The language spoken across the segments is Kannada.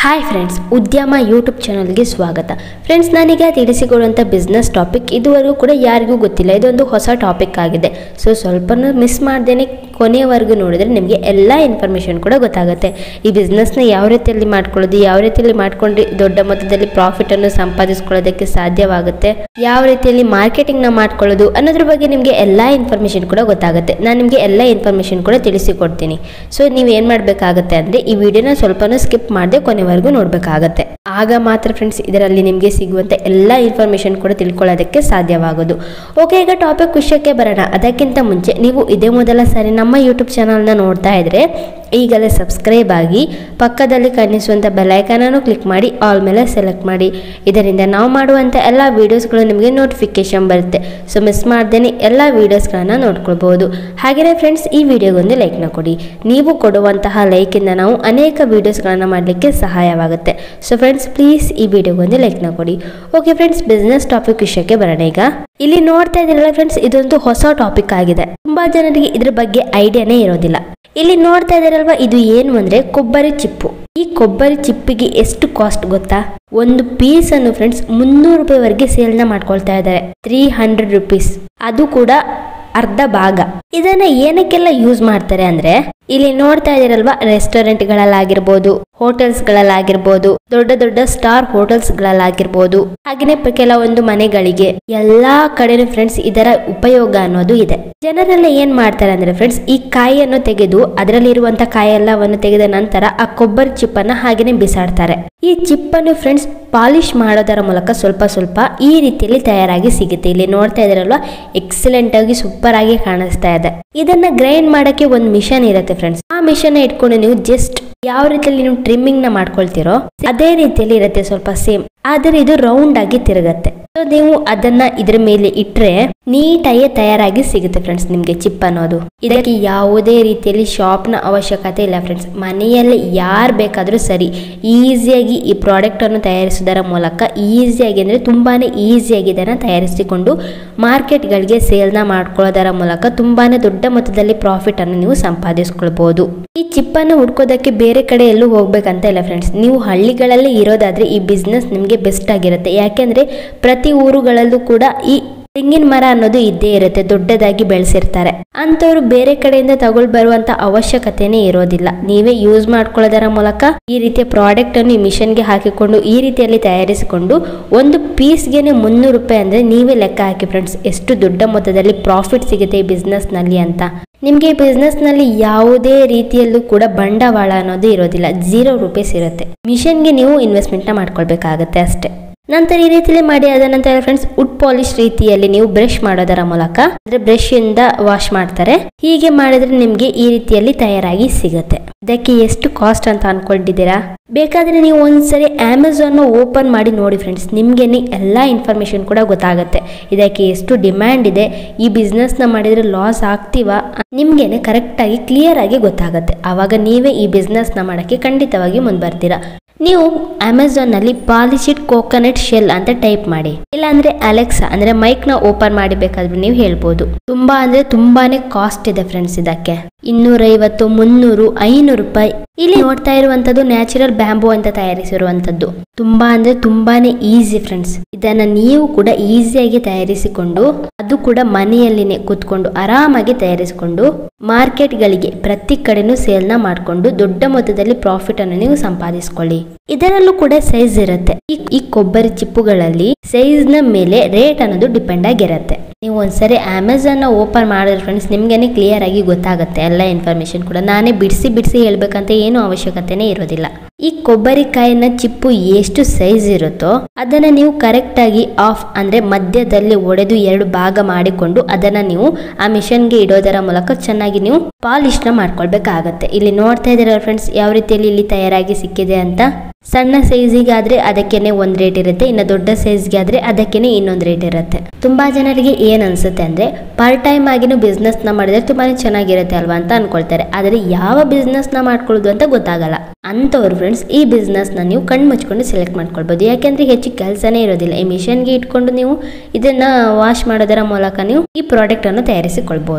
ಹಾಯ್ ಫ್ರೆಂಡ್ಸ್ ಉದ್ಯಮ ಯೂಟ್ಯೂಬ್ ಚಾನಲ್ಗೆ ಸ್ವಾಗತ ಫ್ರೆಂಡ್ಸ್ ನಾನೀಗ ತಿಳಿಸಿಕೊಡುವಂಥ ಬಿಸ್ನೆಸ್ ಟಾಪಿಕ್ ಇದುವರೆಗೂ ಕೂಡ ಯಾರಿಗೂ ಗೊತ್ತಿಲ್ಲ ಇದೊಂದು ಹೊಸ ಟಾಪಿಕ್ ಆಗಿದೆ ಸೊ ಸ್ವಲ್ಪನೂ ಮಿಸ್ ಮಾಡ್ದೇನೆ ಕೊನೆಯವರೆಗೂ ನೋಡಿದ್ರೆ ನಿಮಗೆ ಎಲ್ಲ ಇನ್ಫಾರ್ಮೇಷನ್ ಕೂಡ ಗೊತ್ತಾಗುತ್ತೆ ಈ ಬಿಸ್ನೆಸ್ನ ಯಾವ ರೀತಿಯಲ್ಲಿ ಮಾಡ್ಕೊಳ್ಳೋದು ಯಾವ ರೀತಿಯಲ್ಲಿ ಮಾಡ್ಕೊಂಡು ದೊಡ್ಡ ಮೊತ್ತದಲ್ಲಿ ಪ್ರಾಫಿಟನ್ನು ಸಂಪಾದಿಸ್ಕೊಳ್ಳೋದಕ್ಕೆ ಸಾಧ್ಯವಾಗುತ್ತೆ ಯಾವ ರೀತಿಯಲ್ಲಿ ಮಾರ್ಕೆಟಿಂಗ್ನ ಮಾಡ್ಕೊಳ್ಳೋದು ಅನ್ನೋದ್ರ ಬಗ್ಗೆ ನಿಮಗೆ ಎಲ್ಲ ಇನ್ಫಾರ್ಮೇಷನ್ ಕೂಡ ಗೊತ್ತಾಗುತ್ತೆ ನಾನು ನಿಮಗೆ ಎಲ್ಲ ಇನ್ಫಾರ್ಮೇಷನ್ ಕೂಡ ತಿಳಿಸಿಕೊಡ್ತೀನಿ ಸೊ ನೀವು ಏನು ಮಾಡಬೇಕಾಗುತ್ತೆ ಅಂದರೆ ಈ ವಿಡಿಯೋನ ಸ್ವಲ್ಪನೂ ಸ್ಕಿಪ್ ಮಾಡದೆ ಕೊನೆವರೆಗೂ ನೋಡಬೇಕಾಗತ್ತೆ ಆಗ ಮಾತ್ರ ಫ್ರೆಂಡ್ಸ್ ಇದರಲ್ಲಿ ನಿಮಗೆ ಸಿಗುವಂಥ ಎಲ್ಲ ಇನ್ಫಾರ್ಮೇಷನ್ ಕೂಡ ತಿಳ್ಕೊಳ್ಳೋದಕ್ಕೆ ಸಾಧ್ಯವಾಗೋದು ಓಕೆ ಈಗ ಟಾಪಿಕ್ ವಿಷಯಕ್ಕೆ ಬರೋಣ ಅದಕ್ಕಿಂತ ಮುಂಚೆ ನೀವು ಇದೇ ಮೊದಲ ಸಾರಿ ನಮ್ಮ ಯೂಟ್ಯೂಬ್ ಚಾನಲ್ನ ನೋಡ್ತಾ ಇದ್ರೆ ಈಗಲೇ ಸಬ್ಸ್ಕ್ರೈಬ್ ಆಗಿ ಪಕ್ಕದಲ್ಲಿ ಕಾಣಿಸುವಂಥ ಬೆಲೈಕನನ್ನು ಕ್ಲಿಕ್ ಮಾಡಿ ಆಲ್ ಮೇಲೆ ಸೆಲೆಕ್ಟ್ ಮಾಡಿ ಇದರಿಂದ ನಾವು ಮಾಡುವಂಥ ಎಲ್ಲ ವೀಡಿಯೋಸ್ಗಳು ನಿಮಗೆ ನೋಟಿಫಿಕೇಶನ್ ಬರುತ್ತೆ ಸೊ ಮಿಸ್ ಮಾಡ್ದೇನೆ ಎಲ್ಲ ವೀಡಿಯೋಸ್ಗಳನ್ನು ನೋಡ್ಕೊಳ್ಬೋದು ಹಾಗೆಯೇ ಫ್ರೆಂಡ್ಸ್ ಈ ವಿಡಿಯೋಗೊಂದು ಲೈಕ್ನ ಕೊಡಿ ನೀವು ಕೊಡುವಂತಹ ಲೈಕಿಂದ ನಾವು ಅನೇಕ ವೀಡಿಯೋಸ್ಗಳನ್ನು ಮಾಡಲಿಕ್ಕೆ ಸಹಾಯವಾಗುತ್ತೆ ಸೊ ಫ್ರೆಂಡ್ಸ್ ಪ್ಲೀಸ್ ಈ ವಿಡಿಯೋಗೊಂದು ಲೈಕ್ನ ಕೊಡಿ ಓಕೆ ಫ್ರೆಂಡ್ಸ್ ಬಿಸ್ನೆಸ್ ಟಾಪಿಕ್ ವಿಷಯಕ್ಕೆ ಬರೋಣ ಈಗ ಇಲ್ಲಿ ನೋಡ್ತಾ ಇದ್ದೀರಲ್ಲ ಫ್ರೆಂಡ್ಸ್ ಇದೊಂದು ಹೊಸ ಟಾಪಿಕ್ ಆಗಿದೆ ತುಂಬಾ ಜನರಿಗೆ ಇದ್ರ ಬಗ್ಗೆ ಐಡಿಯಾನೇ ಇರೋದಿಲ್ಲ ಇಲ್ಲಿ ನೋಡ್ತಾ ಇದ್ದೀರಲ್ವಾ ಇದು ಏನು ಅಂದ್ರೆ ಕೊಬ್ಬರಿ ಚಿಪ್ಪು ಈ ಕೊಬ್ಬರಿ ಚಿಪ್ಪಿಗೆ ಎಷ್ಟು ಕಾಸ್ಟ್ ಗೊತ್ತಾ ಒಂದು ಪೀಸ್ ಅನ್ನು ಫ್ರೆಂಡ್ಸ್ ಮುನ್ನೂರು ರೂಪಾಯಿವರೆಗೆ ಸೇಲ್ನ ಮಾಡ್ಕೊಳ್ತಾ ಇದ್ದಾರೆ ತ್ರೀ ಹಂಡ್ರೆಡ್ ರುಪೀಸ್ ಅದು ಕೂಡ ಅರ್ಧ ಭಾಗ ಇದನ್ನ ಏನಕ್ಕೆಲ್ಲ ಯೂಸ್ ಮಾಡ್ತಾರೆ ಅಂದ್ರೆ ಇಲ್ಲಿ ನೋಡ್ತಾ ಇದೀರಲ್ವಾ ರೆಸ್ಟೋರೆಂಟ್ಗಳಲ್ಲಾಗಿರ್ಬೋದು ಹೋಟೆಲ್ಸ್ಗಳಲ್ಲಾಗಿರ್ಬೋದು ದೊಡ್ಡ ದೊಡ್ಡ ಸ್ಟಾರ್ ಹೋಟೆಲ್ಸ್ಗಳಲ್ಲಾಗಿರ್ಬೋದು ಹಾಗೆಯೇ ಪ- ಕೆಲವೊಂದು ಮನೆಗಳಿಗೆ ಎಲ್ಲಾ ಕಡೆನೂ ಫ್ರೆಂಡ್ಸ್ ಇದರ ಉಪಯೋಗ ಅನ್ನೋದು ಇದೆ ಜನರೆಲ್ಲ ಏನ್ ಮಾಡ್ತಾರೆ ಅಂದ್ರೆ ಫ್ರೆಂಡ್ಸ್ ಈ ಕಾಯಿಯನ್ನು ತೆಗೆದು ಅದರಲ್ಲಿರುವಂತ ಕಾಯೆಲ್ಲವನ್ನು ತೆಗೆದ ನಂತರ ಆ ಕೊಬ್ಬರಿ ಚಿಪ್ಪನ್ನ ಹಾಗೇನೆ ಬಿಸಾಡ್ತಾರೆ ಈ ಚಿಪ್ಪನ್ನು ಫ್ರೆಂಡ್ಸ್ ಪಾಲಿಶ್ ಮಾಡೋದರ ಮೂಲಕ ಸ್ವಲ್ಪ ಸ್ವಲ್ಪ ಈ ರೀತಿಯಲ್ಲಿ ತಯಾರಾಗಿ ಸಿಗುತ್ತೆ ಇಲ್ಲಿ ನೋಡ್ತಾ ಇದ್ರಲ್ವಾ ಎಕ್ಸಲೆಂಟ್ ಆಗಿ ಸೂಪರ್ ಆಗಿ ಕಾಣಿಸ್ತಾ ಇದೆ ಇದನ್ನ ಗ್ರೈಂಡ್ ಮಾಡಕ್ಕೆ ಒಂದು ಮಿಷನ್ ಇರುತ್ತೆ ಫ್ರೆಂಡ್ಸ್ ಆ ಮಿಷನ್ ಇಟ್ಕೊಂಡು ನೀವು ಜಸ್ಟ್ ಯಾವ ರೀತಿಯಲ್ಲಿ ನೀವು ಟ್ರಿಮ್ಮಿಂಗ್ ನ ಮಾಡ್ಕೊಳ್ತೀರೋ ಅದೇ ರೀತಿಯಲ್ಲಿ ಇರುತ್ತೆ ಸ್ವಲ್ಪ ಸೇಮ್ ಆದರೆ ಇದು ರೌಂಡ್ ಆಗಿ ತಿರುಗತ್ತೆ ಸೊ ನೀವು ಅದನ್ನ ಇದ್ರ ಮೇಲೆ ಇಟ್ರೆ ನೀಟಾಗಿ ತಯಾರಾಗಿ ಸಿಗುತ್ತೆ ಫ್ರೆಂಡ್ಸ್ ನಿಮ್ಗೆ ಚಿಪ್ ಅನ್ನೋದು ಇದಕ್ಕೆ ಯಾವುದೇ ರೀತಿಯಲ್ಲಿ ಶಾಪ್ ನ ಅವಶ್ಯಕತೆ ಇಲ್ಲ ಫ್ರೆಂಡ್ಸ್ ಮನೆಯಲ್ಲಿ ಯಾರು ಬೇಕಾದ್ರೂ ಸರಿ ಈಸಿಯಾಗಿ ಈ ಪ್ರಾಡಕ್ಟ್ ಅನ್ನು ತಯಾರಿಸುವುದರ ಮೂಲಕ ಈಸಿಯಾಗಿ ಅಂದ್ರೆ ತುಂಬಾನೇ ಈಸಿಯಾಗಿ ಇದನ್ನ ತಯಾರಿಸಿಕೊಂಡು ಮಾರ್ಕೆಟ್ಗಳಿಗೆ ಸೇಲ್ನ ಮಾಡ್ಕೊಳ್ಳೋದರ ಮೂಲಕ ತುಂಬಾನೇ ದೊಡ್ಡ ಮೊತ್ತದಲ್ಲಿ ಪ್ರಾಫಿಟ್ ಅನ್ನು ನೀವು ಸಂಪಾದಿಸ್ಕೊಳ್ಬಹುದು ಈ ಚಿಪ್ ಅನ್ನು ಹುಡ್ಕೋದಕ್ಕೆ ಬೇರೆ ಕಡೆ ಎಲ್ಲೂ ಹೋಗ್ಬೇಕಂತ ಇಲ್ಲ ಫ್ರೆಂಡ್ಸ್ ನೀವು ಹಳ್ಳಿಗಳಲ್ಲಿ ಇರೋದಾದ್ರೆ ಈ ಬಿಸ್ನೆಸ್ ನಿಮಗೆ ಬೆಸ್ಟ್ ಆಗಿರುತ್ತೆ ಯಾಕೆಂದ್ರೆ ಪ್ರತಿ ಊರುಗಳಲ್ಲೂ ಕೂಡ ಈ ತೆಂಗಿನ ಮರ ಅನ್ನೋದು ಇದ್ದೇ ಇರುತ್ತೆ ದೊಡ್ಡದಾಗಿ ಬೆಳೆಸಿರ್ತಾರೆ ಅಂಥವ್ರು ಬೇರೆ ಕಡೆಯಿಂದ ತಗೊಳ್ ಬರುವಂತ ಅವಶ್ಯಕತೆನೇ ಇರೋದಿಲ್ಲ ನೀವೇ ಯೂಸ್ ಮಾಡ್ಕೊಳ್ಳೋದರ ಮೂಲಕ ಈ ರೀತಿಯ ಪ್ರಾಡಕ್ಟ್ ಅನ್ನು ಈ ಮಿಷನ್ಗೆ ಹಾಕಿಕೊಂಡು ಈ ರೀತಿಯಲ್ಲಿ ತಯಾರಿಸಿಕೊಂಡು ಒಂದು ಪೀಸ್ಗೆನೆ ಮುನ್ನೂರು ರೂಪಾಯಿ ಅಂದ್ರೆ ನೀವೇ ಲೆಕ್ಕ ಹಾಕಿ ಫ್ರೆಂಡ್ಸ್ ಎಷ್ಟು ದೊಡ್ಡ ಮೊತ್ತದಲ್ಲಿ ಪ್ರಾಫಿಟ್ ಸಿಗುತ್ತೆ ಈ ಬಿಸ್ನೆಸ್ ನಲ್ಲಿ ಅಂತ ನಿಮಗೆ ಬಿಸ್ನೆಸ್ ನಲ್ಲಿ ಯಾವುದೇ ರೀತಿಯಲ್ಲೂ ಕೂಡ ಬಂಡವಾಳ ಅನ್ನೋದು ಇರೋದಿಲ್ಲ ಜೀರೋ ರುಪೀಸ್ ಇರುತ್ತೆ ಮಿಷನ್ಗೆ ನೀವು ಇನ್ವೆಸ್ಟ್ಮೆಂಟ್ ನ ಮಾಡ್ಕೊಳ್ಬೇಕಾಗತ್ತೆ ಅಷ್ಟೇ ನಂತರ ಈ ರೀತಿಯಲ್ಲಿ ಮಾಡಿ ಅದ ನಂತರ ಫ್ರೆಂಡ್ಸ್ ವುಡ್ ಪಾಲಿಶ್ ರೀತಿಯಲ್ಲಿ ನೀವು ಬ್ರಷ್ ಮಾಡೋದರ ಮೂಲಕ ಅಂದ್ರೆ ಬ್ರಷ್ ಇಂದ ವಾಶ್ ಮಾಡ್ತಾರೆ ಹೀಗೆ ಮಾಡಿದ್ರೆ ನಿಮ್ಗೆ ಈ ರೀತಿಯಲ್ಲಿ ತಯಾರಾಗಿ ಸಿಗುತ್ತೆ ಇದಕ್ಕೆ ಎಷ್ಟು ಕಾಸ್ಟ್ ಅಂತ ಅನ್ಕೊಂಡಿದ್ದೀರಾ ಬೇಕಾದ್ರೆ ನೀವು ಒಂದ್ಸರಿ ಅಮೆಝಾನ್ ಓಪನ್ ಮಾಡಿ ನೋಡಿ ಫ್ರೆಂಡ್ಸ್ ನಿಮ್ಗೆನೆ ಎಲ್ಲಾ ಇನ್ಫಾರ್ಮೇಶನ್ ಕೂಡ ಗೊತ್ತಾಗುತ್ತೆ ಇದಕ್ಕೆ ಎಷ್ಟು ಡಿಮ್ಯಾಂಡ್ ಇದೆ ಈ ಬಿಸ್ನೆಸ್ ನ ಮಾಡಿದ್ರೆ ಲಾಸ್ ಆಗ್ತೀವಾ ನಿಮ್ಗೆನೆ ಕರೆಕ್ಟ್ ಆಗಿ ಕ್ಲಿಯರ್ ಆಗಿ ಗೊತ್ತಾಗುತ್ತೆ ಆವಾಗ ನೀವೇ ಈ ಬಿಸ್ನೆಸ್ ನ ಮಾಡಕ್ಕೆ ಖಂಡಿತವಾಗಿ ಮುಂದ್ಬರ್ತೀರಾ ನೀವು ಅಮೆಝಾನ್ ನಲ್ಲಿ ಪಾಲಿಶಿಡ್ ಕೋಕೋನಟ್ ಶೆಲ್ ಅಂತ ಟೈಪ್ ಮಾಡಿ ಇಲ್ಲಾಂದ್ರೆ ಅಲೆಕ್ಸಾ ಅಂದ್ರೆ ಮೈಕ್ ನ ಓಪನ್ ಮಾಡಬೇಕಾದ್ರೂ ನೀವು ಹೇಳ್ಬೋದು ತುಂಬಾ ಅಂದ್ರೆ ತುಂಬಾನೇ ಕಾಸ್ಟ್ ಇದೆ ಫ್ರೆಂಡ್ಸ್ ಇದಕ್ಕೆ ಇನ್ನೂರೈವತ್ತು ಮುನ್ನೂರು ಐನೂರು ರೂಪಾಯಿ ಇಲ್ಲಿ ನೋಡ್ತಾ ಇರುವಂತದ್ದು ನ್ಯಾಚುರಲ್ ಬ್ಯಾಂಬೂ ಅಂತ ತಯಾರಿಸಿರುವಂತದ್ದು ತುಂಬಾ ಅಂದ್ರೆ ತುಂಬಾನೇ ಈಸಿ ಫ್ರೆಂಡ್ಸ್ ಇದನ್ನ ನೀವು ಕೂಡ ಈಸಿಯಾಗಿ ತಯಾರಿಸಿಕೊಂಡು ಅದು ಕೂಡ ಮನೆಯಲ್ಲಿನೇ ಕೂತ್ಕೊಂಡು ಆರಾಮಾಗಿ ತಯಾರಿಸಿಕೊಂಡು ಮಾರ್ಕೆಟ್ಗಳಿಗೆ ಪ್ರತಿ ಕಡೆನೂ ಸೇಲ್ನ ಮಾಡಿಕೊಂಡು ದೊಡ್ಡ ಮೊತ್ತದಲ್ಲಿ ಪ್ರಾಫಿಟ್ ಅನ್ನು ನೀವು ಸಂಪಾದಿಸ್ಕೊಳ್ಳಿ ಇದರಲ್ಲೂ ಕೂಡ ಸೈಜ್ ಇರುತ್ತೆ ಈ- ಈ ಕೊಬ್ಬರಿ ಚಿಪ್ಪುಗಳಲ್ಲಿ ಸೈಜ್ ನ ಮೇಲೆ ರೇಟ್ ಅನ್ನೋದು ಡಿಪೆಂಡ್ ಆಗಿರುತ್ತೆ ನೀವು ಒಂದ್ಸರಿ ಅಮೆಝಾನ್ ನ ಓಪನ್ ಮಾಡಿದ್ರೆ ಫ್ರೆಂಡ್ಸ್ ನಿಮ್ಗೇನೆ ಕ್ಲಿಯರ್ ಆಗಿ ಗೊತ್ತಾಗುತ್ತೆ ಎಲ್ಲ ಇನ್ಫಾರ್ಮೇಶನ್ ಕೂಡ ನಾನೇ ಬಿಡಿಸಿ ಬಿಡಿಸಿ ಹೇಳ್ಬೇಕಂತ ಏನು ಅವಶ್ಯಕತೆನೇ ಇರೋದಿಲ್ಲ ಈ ಕೊಬ್ಬರಿಕಾಯಿನ ಚಿಪ್ಪು ಎಷ್ಟು ಸೈಜ್ ಇರುತ್ತೋ ಅದನ್ನ ನೀವು ಕರೆಕ್ಟ್ ಆಗಿ ಆಫ್ ಅಂದ್ರೆ ಮಧ್ಯದಲ್ಲಿ ಒಡೆದು ಎರಡು ಭಾಗ ಮಾಡಿಕೊಂಡು ಅದನ್ನ ನೀವು ಆ ಮಿಷನ್ಗೆ ಇಡೋದರ ಮೂಲಕ ಚೆನ್ನಾಗಿ ನೀವು ಪಾಲಿಶ್ ನ ಮಾಡ್ಕೊಳ್ಬೇಕಾಗತ್ತೆ ಇಲ್ಲಿ ನೋಡ್ತಾ ಇದ್ದೀರಾ ಫ್ರೆಂಡ್ಸ್ ಯಾವ ರೀತಿಯಲ್ಲಿ ಇಲ್ಲಿ ತಯಾರಾಗಿ ಸಿಕ್ಕಿದೆ ಅಂತ ಸಣ್ಣ ಸೈಜಿಗೆ ಆದ್ರೆ ಅದಕ್ಕೇನೆ ಒಂದ್ ರೇಟ್ ಇರುತ್ತೆ ಇನ್ನು ದೊಡ್ಡ ಸೈಜ್ಗೆ ಆದ್ರೆ ಅದಕ್ಕೇನೆ ಇನ್ನೊಂದ್ ರೇಟ್ ಇರುತ್ತೆ ತುಂಬಾ ಜನರಿಗೆ ಏನ್ ಅನ್ಸುತ್ತೆ ಅಂದ್ರೆ ಪಾರ್ಟ್ ಟೈಮ್ ಆಗಿನೂ ಬಿಸ್ನೆಸ್ ನ ಮಾಡಿದ್ರೆ ತುಂಬಾನೇ ಚೆನ್ನಾಗಿರುತ್ತೆ ಅಲ್ವಾ ಅಂತ ಅನ್ಕೊಳ್ತಾರೆ ಆದ್ರೆ ಯಾವ ಬಿಸ್ನೆಸ್ ನ ಮಾಡ್ಕೊಳ್ಳೋದು ಅಂತ ಗೊತ್ತಾಗಲ್ಲ ಅಂತವ್ರು ಫ್ರೆಂಡ್ಸ್ ಈ ಬಿಸ್ನೆಸ್ ನ ನೀವು ಕಣ್ಣು ಮುಚ್ಕೊಂಡು ಸೆಲೆಕ್ಟ್ ಮಾಡ್ಕೊಳ್ಬೋದು ಯಾಕೆಂದ್ರೆ ಹೆಚ್ಚು ಕೆಲಸನೇ ಇರೋದಿಲ್ಲ ಈ ಮಿಷನ್ಗೆ ಇಟ್ಕೊಂಡು ನೀವು ಇದನ್ನ ವಾಶ್ ಮಾಡೋದರ ಮೂಲಕ ನೀವು ಈ ಪ್ರಾಡಕ್ಟ್ ಅನ್ನು ತಯಾರಿಸಿಕೊಳ್ಬಹುದು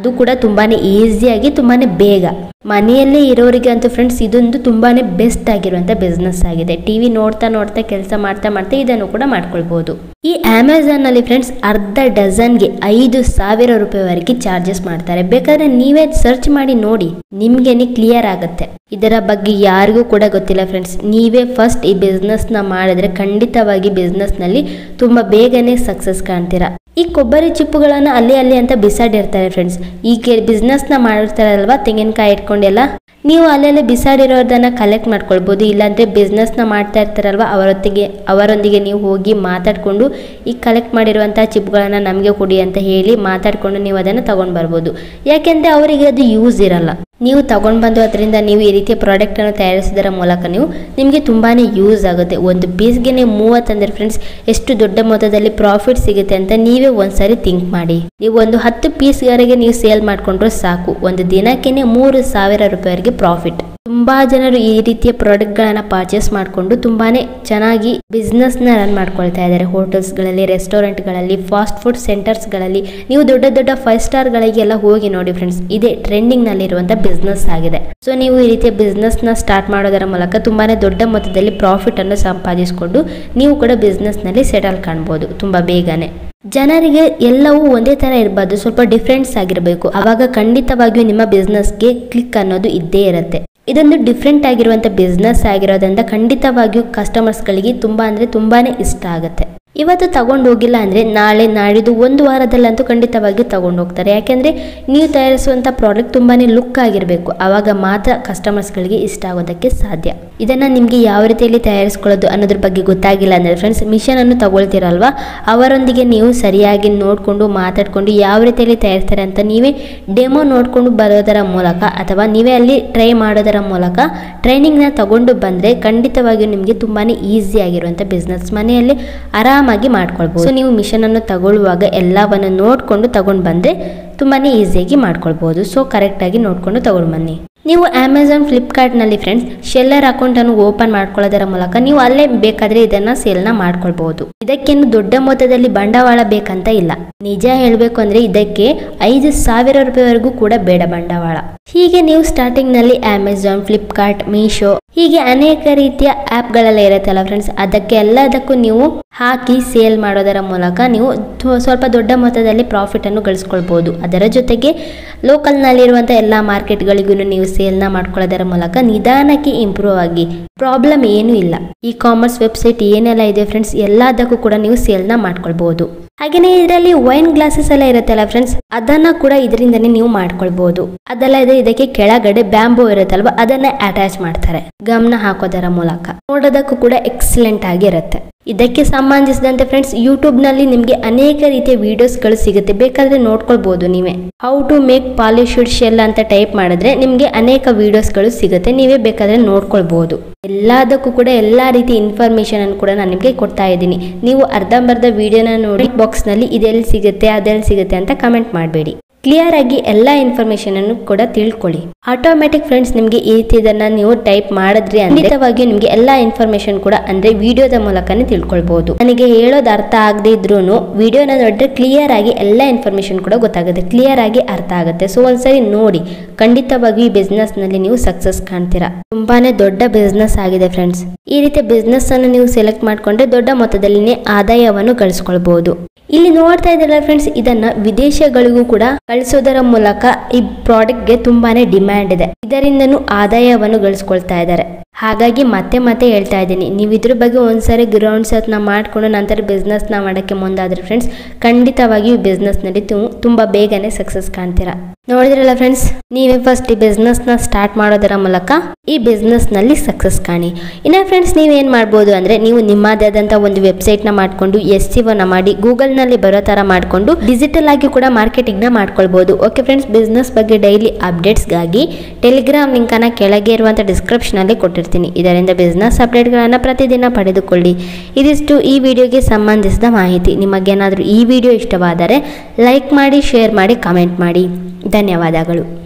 ಅದು ಕೂಡ ತುಂಬಾನೇ ಈಸಿಯಾಗಿ ತುಂಬಾನೇ ಬೇಗ ಮನೆಯಲ್ಲೇ ಇರೋರಿಗೆ ಅಂತೂ ಫ್ರೆಂಡ್ಸ್ ಇದೊಂದು ತುಂಬಾನೇ ಬೆಸ್ಟ್ ಆಗಿರುವಂತ ಬಿಸ್ನೆಸ್ ಆಗಿದೆ ಟಿವಿ ನೋಡ್ತಾ ನೋಡ್ತಾ ಕೆಲಸ ಮಾಡ್ತಾ ಮಾಡ್ತಾ ಇದನ್ನು ಕೂಡ ಮಾಡ್ಕೊಳ್ಬಹುದು ಈ ಅಮೆಝಾನ್ ಅಲ್ಲಿ ಫ್ರೆಂಡ್ಸ್ ಅರ್ಧ ಡಜನ್ಗೆ ಐದು ಸಾವಿರ ರೂಪಾಯಿವರೆಗೆ ಚಾರ್ಜಸ್ ಮಾಡ್ತಾರೆ ಬೇಕಾದ್ರೆ ನೀವೇ ಸರ್ಚ್ ಮಾಡಿ ನೋಡಿ ನಿಮ್ಗೇನೆ ಕ್ಲಿಯರ್ ಆಗುತ್ತೆ ಇದರ ಬಗ್ಗೆ ಯಾರಿಗೂ ಕೂಡ ಗೊತ್ತಿಲ್ಲ ಫ್ರೆಂಡ್ಸ್ ನೀವೇ ಫಸ್ಟ್ ಈ ಬಿಸ್ನೆಸ್ ನ ಮಾಡಿದ್ರೆ ಖಂಡಿತವಾಗಿ ಬಿಸ್ನೆಸ್ ನಲ್ಲಿ ತುಂಬಾ ಬೇಗನೆ ಸಕ್ಸಸ್ ಕಾಣ್ತೀರಾ ಈ ಕೊಬ್ಬರಿ ಚಿಪ್ಪುಗಳನ್ನ ಅಲ್ಲಿ ಅಲ್ಲಿ ಅಂತ ಬಿಸಾಡಿರ್ತಾರೆ ಫ್ರೆಂಡ್ಸ್ ಈಗ ಬಿಸ್ನೆಸ್ ನ ಮಾಡಿರ್ತಾರಲ್ವಾ ತೆಂಗಿನಕಾಯಿ ಇಟ್ಕೊಂಡೆಲ್ಲ ನೀವು ಅಲ್ಲೆಲ್ಲ ಬಿಸಾಡಿರೋದನ್ನ ಕಲೆಕ್ಟ್ ಮಾಡ್ಕೊಳ್ಬೋದು ಇಲ್ಲಾಂದ್ರೆ ಬಿಸ್ನೆಸ್ ನ ಮಾಡ್ತಾ ಇರ್ತಾರಲ್ವಾ ಅವರೊತ್ತಿಗೆ ಅವರೊಂದಿಗೆ ನೀವು ಹೋಗಿ ಮಾತಾಡ್ಕೊಂಡು ಈ ಕಲೆಕ್ಟ್ ಮಾಡಿರುವಂತಹ ಚಿಪ್ಗಳನ್ನ ನಮಗೆ ಕೊಡಿ ಅಂತ ಹೇಳಿ ಮಾತಾಡ್ಕೊಂಡು ನೀವು ಅದನ್ನ ತಗೊಂಡ್ ಬರ್ಬೋದು ಯಾಕೆಂದ್ರೆ ಅವರಿಗೆ ಅದು ಯೂಸ್ ಇರಲ್ಲ ನೀವು ತಗೊಂಡ್ ಬಂದು ಅದರಿಂದ ನೀವು ಈ ರೀತಿಯ ಪ್ರಾಡಕ್ಟ್ ಅನ್ನು ತಯಾರಿಸೋದರ ಮೂಲಕ ನೀವು ನಿಮಗೆ ತುಂಬಾನೇ ಯೂಸ್ ಆಗುತ್ತೆ ಒಂದು ಪೀಸ್ಗೆ ನೀವು ಮೂವತ್ತಂದ್ರೆ ಫ್ರೆಂಡ್ಸ್ ಎಷ್ಟು ದೊಡ್ಡ ಮೊತ್ತದಲ್ಲಿ ಪ್ರಾಫಿಟ್ ಸಿಗುತ್ತೆ ಅಂತ ನೀವೇ ಒಂದ್ಸರಿ ಥಿಂಕ್ ಮಾಡಿ ನೀವು ಒಂದು ಹತ್ತು ಪೀಸ್ವರೆಗೆ ನೀವು ಸೇಲ್ ಮಾಡ್ಕೊಂಡ್ರೆ ಸಾಕು ಒಂದು ದಿನಕ್ಕೇನೆ ಮೂರು ಸಾವಿರ ರೂಪಾಯಿವರೆಗೆ ಪ್ರಾಫಿಟ್ ತುಂಬಾ ಜನರು ಈ ರೀತಿಯ ಪ್ರಾಡಕ್ಟ್ ಗಳನ್ನ ಪರ್ಚೇಸ್ ಮಾಡಿಕೊಂಡು ತುಂಬಾನೇ ಚೆನ್ನಾಗಿ ಬಿಸ್ನೆಸ್ ನ ರನ್ ಮಾಡ್ಕೊಳ್ತಾ ಇದ್ದಾರೆ ಹೋಟೆಲ್ಸ್ ಗಳಲ್ಲಿ ರೆಸ್ಟೋರೆಂಟ್ ಗಳಲ್ಲಿ ಫಾಸ್ಟ್ ಫುಡ್ ಸೆಂಟರ್ಸ್ ಗಳಲ್ಲಿ ನೀವು ದೊಡ್ಡ ದೊಡ್ಡ ಫೈವ್ ಸ್ಟಾರ್ ಗಳಿಗೆಲ್ಲ ಹೋಗಿ ನೋಡಿ ಫ್ರೆಂಡ್ಸ್ ಇದೇ ಟ್ರೆಂಡಿಂಗ್ ನಲ್ಲಿ ಇರುವಂತ ಬಿಸ್ನೆಸ್ ಆಗಿದೆ ಸೊ ನೀವು ಈ ರೀತಿಯ ಬಿಸ್ನೆಸ್ ನ ಸ್ಟಾರ್ಟ್ ಮಾಡೋದರ ಮೂಲಕ ತುಂಬಾನೇ ದೊಡ್ಡ ಮೊತ್ತದಲ್ಲಿ ಪ್ರಾಫಿಟ್ ಅನ್ನು ಸಂಪಾದಿಸಿಕೊಂಡು ನೀವು ಕೂಡ ಬಿಸ್ನೆಸ್ ನಲ್ಲಿ ಸೆಟಲ್ ಕಾಣ್ಬೋದು ತುಂಬಾ ಬೇಗನೆ ಜನರಿಗೆ ಎಲ್ಲವೂ ಒಂದೇ ತರ ಇರಬಾರ್ದು ಸ್ವಲ್ಪ ಡಿಫ್ರೆನ್ಸ್ ಆಗಿರಬೇಕು ಅವಾಗ ಖಂಡಿತವಾಗಿಯೂ ನಿಮ್ಮ ಬಿಸ್ನೆಸ್ಗೆ ಕ್ಲಿಕ್ ಅನ್ನೋದು ಇದ್ದೇ ಇರುತ್ತೆ ಇದೊಂದು ಡಿಫ್ರೆಂಟ್ ಆಗಿರುವಂಥ ಬಿಸ್ನೆಸ್ ಆಗಿರೋದ್ರಿಂದ ಖಂಡಿತವಾಗಿಯೂ ಕಸ್ಟಮರ್ಸ್ಗಳಿಗೆ ತುಂಬ ಅಂದರೆ ತುಂಬಾನೇ ಇಷ್ಟ ಆಗುತ್ತೆ ಇವತ್ತು ತಗೊಂಡು ಹೋಗಿಲ್ಲ ಅಂದರೆ ನಾಳೆ ನಾಡಿದ್ದು ಒಂದು ವಾರದಲ್ಲಂತೂ ಖಂಡಿತವಾಗಿಯೂ ತಗೊಂಡು ಹೋಗ್ತಾರೆ ಯಾಕೆಂದರೆ ನೀವು ತಯಾರಿಸುವಂಥ ಪ್ರಾಡಕ್ಟ್ ತುಂಬಾ ಲುಕ್ ಆಗಿರಬೇಕು ಆವಾಗ ಮಾತ್ರ ಕಸ್ಟಮರ್ಸ್ಗಳಿಗೆ ಇಷ್ಟ ಆಗೋದಕ್ಕೆ ಸಾಧ್ಯ ಇದನ್ನು ನಿಮಗೆ ಯಾವ ರೀತಿಯಲ್ಲಿ ತಯಾರಿಸ್ಕೊಳ್ಳೋದು ಅನ್ನೋದ್ರ ಬಗ್ಗೆ ಗೊತ್ತಾಗಿಲ್ಲ ಅಂದರೆ ಫ್ರೆಂಡ್ಸ್ ಮಿಷನ್ ಅನ್ನು ತಗೊಳ್ತೀರಲ್ವಾ ಅವರೊಂದಿಗೆ ನೀವು ಸರಿಯಾಗಿ ನೋಡಿಕೊಂಡು ಮಾತಾಡಿಕೊಂಡು ಯಾವ ರೀತಿಯಲ್ಲಿ ತಯಾರಿಸ್ತಾರೆ ಅಂತ ನೀವೇ ಡೆಮೋ ನೋಡಿಕೊಂಡು ಬರೋದರ ಮೂಲಕ ಅಥವಾ ನೀವೇ ಅಲ್ಲಿ ಟ್ರೈ ಮಾಡೋದರ ಮೂಲಕ ಟ್ರೈನಿಂಗ್ನ ತಗೊಂಡು ಬಂದರೆ ಖಂಡಿತವಾಗಿಯೂ ನಿಮಗೆ ತುಂಬಾ ಈಸಿ ಆಗಿರುವಂಥ ಬಿಸ್ನೆಸ್ ಮನೆಯಲ್ಲಿ ಆರಾಮಾಗಿ ಮಾಡ್ಕೊಳ್ಬೋದು ಸೊ ನೀವು ಮಿಷನ್ ಅನ್ನು ತಗೊಳ್ಳುವಾಗ ಎಲ್ಲವನ್ನು ನೋಡಿಕೊಂಡು ತಗೊಂಡು ಬಂದರೆ ತುಂಬಾ ಈಸಿಯಾಗಿ ಮಾಡ್ಕೊಳ್ಬೋದು ಸೊ ಕರೆಕ್ಟಾಗಿ ನೋಡಿಕೊಂಡು ತಗೊಂಡು ಬನ್ನಿ ನೀವು ಅಮೆಝಾನ್ ಫ್ಲಿಪ್ಕಾರ್ಟ್ನಲ್ಲಿ ಫ್ರೆಂಡ್ಸ್ ಶೆಲ್ಲರ್ ಅಕೌಂಟನ್ನು ಓಪನ್ ಮಾಡ್ಕೊಳ್ಳೋದರ ಮೂಲಕ ನೀವು ಅಲ್ಲೇ ಬೇಕಾದರೆ ಇದನ್ನು ಸೇಲ್ನ ಮಾಡ್ಕೊಳ್ಬಹುದು ಇದಕ್ಕೇನು ದೊಡ್ಡ ಮೊತ್ತದಲ್ಲಿ ಬಂಡವಾಳ ಬೇಕಂತ ಇಲ್ಲ ನಿಜ ಹೇಳಬೇಕು ಅಂದರೆ ಇದಕ್ಕೆ ಐದು ಸಾವಿರ ರೂಪಾಯಿವರೆಗೂ ಕೂಡ ಬೇಡ ಬಂಡವಾಳ ಹೀಗೆ ನೀವು ಸ್ಟಾರ್ಟಿಂಗ್ನಲ್ಲಿ ಅಮೆಝಾನ್ ಫ್ಲಿಪ್ಕಾರ್ಟ್ ಮೀಶೋ ಹೀಗೆ ಅನೇಕ ರೀತಿಯ ಆ್ಯಪ್ಗಳೆಲ್ಲ ಇರುತ್ತಲ್ಲ ಫ್ರೆಂಡ್ಸ್ ಅದಕ್ಕೆ ಎಲ್ಲದಕ್ಕೂ ನೀವು ಹಾಕಿ ಸೇಲ್ ಮಾಡೋದರ ಮೂಲಕ ನೀವು ಥು- ಸ್ವಲ್ಪ ದೊಡ್ಡ ಮೊತ್ತದಲ್ಲಿ ಪ್ರಾಫಿಟನ್ನು ಗಳಿಸ್ಕೊಳ್ಬೋದು ಅದರ ಜೊತೆಗೆ ಲೋಕಲ್ನಲ್ಲಿರುವಂಥ ಎಲ್ಲ ಮಾರ್ಕೆಟ್ಗಳಿಗೂ ನೀವು ಸೇಲ್ನ ಮಾಡ್ಕೊಳ್ಳೋದರ ಮೂಲಕ ನಿಧಾನಕ್ಕೆ ಇಂಪ್ರೂವ್ ಆಗಿ ಪ್ರಾಬ್ಲಮ್ ಏನೂ ಇಲ್ಲ ಇ ಕಾಮರ್ಸ್ ವೆಬ್ಸೈಟ್ ಏನೆಲ್ಲ ಇದೆ ಫ್ರೆಂಡ್ಸ್ ಎಲ್ಲದಕ್ಕೂ ಕೂಡ ನೀವು ಸೇಲ್ನ ಮಾಡ್ಕೊಳ್ಬಹುದು ಹಾಗೆಯೇ ಇದರಲ್ಲಿ ವೈನ್ ಗ್ಲಾಸಸ್ ಎಲ್ಲ ಇರುತ್ತಲ್ಲ ಫ್ರೆಂಡ್ಸ್ ಅದನ್ನ ಕೂಡ ಇದರಿಂದನೇ ನೀವು ಮಾಡ್ಕೊಳ್ಬಹುದು ಅದೆಲ್ಲ ಇದೆ ಇದಕ್ಕೆ ಕೆಳಗಡೆ ಬ್ಯಾಂಬೋ ಇರುತ್ತಲ್ವಾ ಅದನ್ನ ಅಟ್ಯಾಚ್ ಮಾಡ್ತಾರೆ ಗಮನ ಹಾಕೋದರ ಮೂಲಕ ನೋಡೋದಕ್ಕೂ ಕೂಡ ಎಕ್ಸಲೆಂಟ್ ಆಗಿರುತ್ತೆ ಇದಕ್ಕೆ ಸಂಬಂಧಿಸಿದಂತೆ ಫ್ರೆಂಡ್ಸ್ ಯೂಟ್ಯೂಬ್ ನಲ್ಲಿ ನಿಮಗೆ ಅನೇಕ ರೀತಿಯ ವಿಡಿಯೋಸ್ಗಳು ಸಿಗುತ್ತೆ ಬೇಕಾದ್ರೆ ನೋಡ್ಕೊಳ್ಬಹುದು ನೀವೇ how to make polished shell ಅಂತ ಟೈಪ್ ಮಾಡಿದ್ರೆ ನಿಮಗೆ ಅನೇಕ ವಿಡಿಯೋಸ್ಗಳು ಸಿಗುತ್ತೆ ನೀವೇ ಬೇಕಾದ್ರೆ ನೋಡ್ಕೊಳ್ಬಹುದು ಎಲ್ಲದಕ್ಕೂ ಕೂಡ ಎಲ್ಲಾ ರೀತಿ ಇನ್ಫಾರ್ಮೇಶನ್ ಅನ್ನು ಕೂಡ ನಾನು ನಿಮಗೆ ಕೊಡ್ತಾ ಇದ್ದೀನಿ ನೀವು ಅರ್ಧಂಬರ್ಧ ವಿಡಿಯೋನ ನೋಡಿ ಬಾಕ್ಸ್ ನಲ್ಲಿ ಇದೆಲ್ಲಿ ಸಿಗುತ್ತೆ ಅದೆಲ್ಲಿ ಸಿಗುತ್ತೆ ಅಂತ ಕಮೆಂಟ್ ಮಾಡಬೇಡಿ ಕ್ಲಿಯರ್ ಆಗಿ ಎಲ್ಲ ಇನ್ಫಾರ್ಮೇಶನ್ ಅನ್ನು ಕೂಡ ತಿಳ್ಕೊಳ್ಳಿ ಆಟೋಮೆಟಿಕ್ ಫ್ರೆಂಡ್ಸ್ ನಿಮಗೆ ಈ ರೀತಿ ಇದನ್ನ ನೀವು ಟೈಪ್ ಮಾಡಿದ್ರಿ ಖಂಡಿತವಾಗಿ ನಿಮಗೆ ಎಲ್ಲ ಇನ್ಫಾರ್ಮೇಶನ್ ಕೂಡ ಅಂದ್ರೆ ವಿಡಿಯೋದ ಮೂಲಕನೇ ತಿಳ್ಕೊಳ್ಬಹುದು ನನಗೆ ಹೇಳೋದು ಅರ್ಥ ಆಗದೆ ಇದ್ರೂ ವಿಡಿಯೋನ ನೋಡಿದ್ರೆ ಕ್ಲಿಯರ್ ಆಗಿ ಎಲ್ಲ ಇನ್ಫಾರ್ಮೇಶನ್ ಕೂಡ ಗೊತ್ತಾಗುತ್ತೆ ಕ್ಲಿಯರ್ ಆಗಿ ಅರ್ಥ ಆಗುತ್ತೆ ಸೊ ಒಂದ್ಸರಿ ನೋಡಿ ಖಂಡಿತವಾಗಿ ಈ ಬಿಸ್ನೆಸ್ ನಲ್ಲಿ ನೀವು ಸಕ್ಸಸ್ ಕಾಣ್ತೀರಾ ತುಂಬಾನೇ ದೊಡ್ಡ ಬಿಸ್ನೆಸ್ ಆಗಿದೆ ಫ್ರೆಂಡ್ಸ್ ಈ ರೀತಿಯ ಬಿಸ್ನೆಸ್ ಅನ್ನು ನೀವು ಸೆಲೆಕ್ಟ್ ಮಾಡ್ಕೊಂಡ್ರೆ ದೊಡ್ಡ ಮೊತ್ತದಲ್ಲಿ ಆದಾಯವನ್ನು ಗಳಿಸ್ಕೊಳ್ಬಹುದು ಇಲ್ಲಿ ನೋಡ್ತಾ ಇದ್ದಲ್ಲ ಫ್ರೆಂಡ್ಸ್ ಇದನ್ನ ವಿದೇಶಗಳಿಗೂ ಕೂಡ ಕಳಿಸೋದರ ಮೂಲಕ ಈ ಪ್ರಾಡಕ್ಟ್ಗೆ ತುಂಬಾನೇ ಡಿಮ್ಯಾಂಡ್ ಇದೆ ಇದರಿಂದನೂ ಆದಾಯವನ್ನು ಗಳಿಸ್ಕೊಳ್ತಾ ಇದ್ದಾರೆ ಹಾಗಾಗಿ ಮತ್ತೆ ಮತ್ತೆ ಹೇಳ್ತಾ ಇದ್ದೀನಿ ನೀವು ಇದ್ರ ಬಗ್ಗೆ ಒಂದ್ಸರಿ ಗ್ರೌಂಡ್ ಸತ್ನ ಮಾಡ್ಕೊಂಡು ನಂತರ ಬಿಸ್ನೆಸ್ನ ಮಾಡೋಕ್ಕೆ ಮುಂದಾದ್ರೆ ಫ್ರೆಂಡ್ಸ್ ಖಂಡಿತವಾಗಿ ಈ ಬಿಸ್ನೆಸ್ನಲ್ಲಿ ತುಂಬ ಬೇಗನೆ ಸಕ್ಸಸ್ ಕಾಣ್ತೀರಾ ನೋಡಿದ್ರಲ್ಲ ಫ್ರೆಂಡ್ಸ್ ನೀವೇ ಫಸ್ಟ್ ಈ ಬಿಸ್ನೆಸ್ನ ಸ್ಟಾರ್ಟ್ ಮಾಡೋದರ ಮೂಲಕ ಈ ಬಿಸ್ನೆಸ್ನಲ್ಲಿ ಸಕ್ಸಸ್ ಕಾಣಿ ಇನ್ನು ಫ್ರೆಂಡ್ಸ್ ನೀವೇನು ಮಾಡ್ಬೋದು ಅಂದರೆ ನೀವು ನಿಮ್ಮದೇ ಆದಂಥ ಒಂದು ವೆಬ್ಸೈಟ್ನ ಮಾಡಿಕೊಂಡು ಎಸ್ ಸಿವನ್ನ ಮಾಡಿ ಗೂಗಲ್ನಲ್ಲಿ ಬರೋ ಥರ ಮಾಡಿಕೊಂಡು ಡಿಜಿಟಲ್ ಆಗಿ ಕೂಡ ಮಾರ್ಕೆಟಿಂಗ್ನ ಮಾಡ್ಕೊಳ್ಬೋದು ಓಕೆ ಫ್ರೆಂಡ್ಸ್ ಬಿಸ್ನೆಸ್ ಬಗ್ಗೆ ಡೈಲಿ ಅಪ್ಡೇಟ್ಸ್ಗಾಗಿ ಟೆಲಿಗ್ರಾಮ್ ಲಿಂಕನ್ನು ಕೆಳಗೆ ಇರುವಂಥ ಡಿಸ್ಕ್ರಿಪ್ಷನಲ್ಲಿ ಕೊಟ್ಟಿರ್ತೀನಿ ಇದರಿಂದ ಬಿಸ್ನೆಸ್ ಅಪ್ಡೇಟ್ಗಳನ್ನು ಪ್ರತಿದಿನ ಪಡೆದುಕೊಳ್ಳಿ ಇದಿಷ್ಟು ಈ ವಿಡಿಯೋಗೆ ಸಂಬಂಧಿಸಿದ ಮಾಹಿತಿ ನಿಮಗೇನಾದರೂ ಈ ವಿಡಿಯೋ ಇಷ್ಟವಾದರೆ ಲೈಕ್ ಮಾಡಿ ಶೇರ್ ಮಾಡಿ ಕಮೆಂಟ್ ಮಾಡಿ ಧನ್ಯವಾದಗಳು